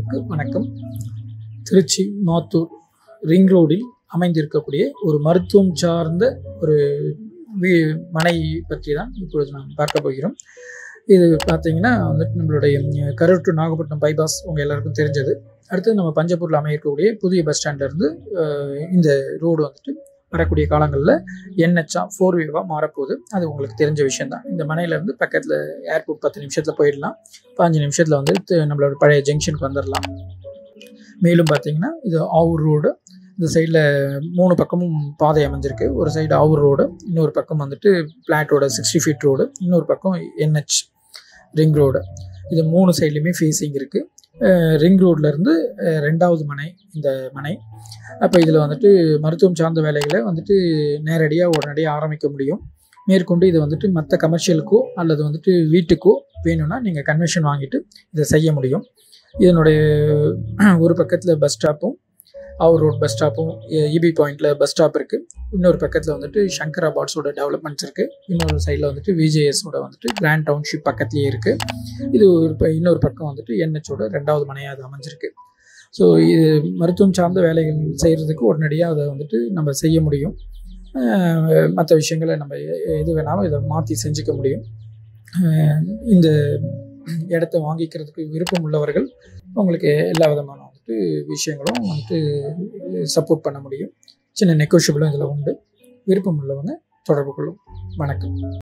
நேயர்களுக்கு வணக்கம் திருச்சி மாத்தூர் ரிங் ரோடில் அமைந்திருக்கக்கூடிய ஒரு மருத்துவம் சார்ந்த ஒரு வீ மனை பற்றி தான் இப்பொழுது நாம் பார்க்க போகிறோம் இது பார்த்தீங்கன்னா வந்துட்டு நம்மளுடைய ம், கரூர் டு நாகப்பட்டினம் பைபாஸ் உங்கள் எல்லாருக்கும் தெரிஞ்சது அடுத்து நம்ம பஞ்சப்பூரில் அமையக்கூடிய புதிய பஸ் ஸ்டாண்ட்லேருந்து இந்த ரோடு வந்துட்டு வரக்கூடிய காலங்களில் என்ஹெச்ஆ ஃபோர் வேவாக மாறப்போகுது அது உங்களுக்கு தெரிஞ்ச விஷயம் தான் இந்த மனையிலேருந்து பக்கத்தில் ஏர்போர்ட் பத்து நிமிஷத்தில் போயிடலாம் பாஞ்சு நிமிஷத்தில் வந்து தி- நம்மளோட பழைய ஜங்ஷனுக்கு வந்துடலாம் மேலும் பார்த்தீங்கன்னா இது ஆவூர் ரோடு இந்த சைடில் மூணு பக்கமும் பாதை அமைஞ்சிருக்கு ஒரு சைடு ஆவூர் ரோடு இன்னொரு பக்கம் வந்துட்டு flat road sixty feet road இன்னொரு பக்கம் என்ஹெச் ரிங் ரோடு இது மூணு சைட்லையுமே ஃபேஸிங் இருக்குது ரிங் ரோட்லேருந்து ரெண்டாவது மனை இந்த மனை அப்போ இதில் வந்துட்டு மருத்துவம் சார்ந்த வேலைகளை வந்துட்டு நேரடியாக உடனடியாக ஆரம்பிக்க முடியும் மேற்கொண்டு இது வந்துட்டு மற்ற கமர்ஷியலுக்கோ அல்லது வந்துட்டு வீட்டுக்கோ வேணும்னா நீங்கள் கன்வென்ஷன் வாங்கிட்டு இதை செய்ய முடியும் இதனுடைய ஒரு பக்கத்தில் பஸ் ஸ்டாப்பும் அவர் ரோட் பஸ் ஸ்டாப்பும் இபி பாயிண்டில் பஸ் ஸ்டாப் இருக்குது இன்னொரு பக்கத்தில் வந்துட்டு சங்கரா பாட்ஸோட டெவலப்மெண்ட்ஸ் இருக்குது இன்னொரு சைடில் வந்துட்டு விஜேஎஸோட வந்துட்டு கிராண்ட் டவுன்ஷிப் பக்கத்துலேயே இருக்குது இது ஒரு ப- இன்னொரு பக்கம் வந்துட்டு என்ஹெச்சோட ரெண்டாவது மனையாக அது அமைஞ்சிருக்கு ஸோ இது மருத்துவம் சார்ந்த வேலைகள் செய்கிறதுக்கு உடனடியாக அதை வந்துட்டு நம்ம செய்ய முடியும் மற்ற விஷயங்களை நம்ம எ- எது வேணாலும் இதை மாற்றி செஞ்சுக்க முடியும் அஹ் இந்த இடத்த வாங்கிக்கிறதுக்கு விருப்பம் உள்ளவர்கள் உங்களுக்கு எல்லா விதமான வந்துட்டு விஷயங்களும் வந்துட்டு சப்போர்ட் பண்ண முடியும் சின்ன நெகோஷியபிளும் இதில் உண்டு விருப்பம் உள்ளவங்க தொடர்பு கொள்ளும் வணக்கம்